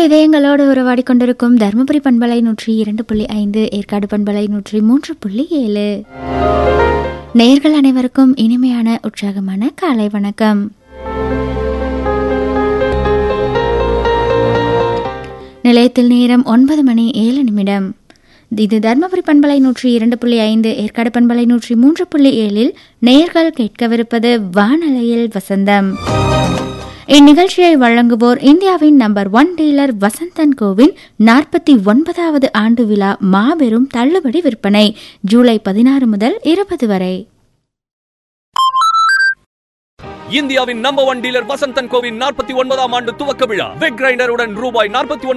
உங்கள் இதயங்களோடு உறவாடி கொண்டிருக்கும் தருமபுரி பண்பலை நூற்றி இரண்டு புள்ளி ஐந்து ஏற்காடு பண்பலை நூற்றி மூன்று புள்ளி ஏழு நேர்கள் அனைவருக்கும் இனிமையான உற்சாகமான காலை வணக்கம் நிலையத்தில் நேரம் ஒன்பது மணி ஏழு நிமிடம் இது தர்மபுரி பண்பலை நூற்றி இரண்டு புள்ளி ஐந்து ஏற்காடு பண்பலை நூற்றி மூன்று புள்ளி ஏழில் நேர்கள் கேட்கவிருப்பது வானலையில் வசந்தம் இந்நிகழ்ச்சியை வழங்குவோர் இந்தியாவின் நம்பர் ஒன் டீலர் வசந்தன் கோவின் நாற்பத்தி ஒன்பதாவது ஆண்டு விழா மாபெரும் தள்ளுபடி விற்பனை ஜூலை பதினாறு முதல் இருபது வரை இந்தியாவின் நம்பர் ஒன் டீலர் வசந்தன் கோவின் நாற்பத்தி ஒன்பதாம் ஆண்டு துவக்க விழா வெக் கிரைண்டருடன் ரூபாய் நாற்பத்தி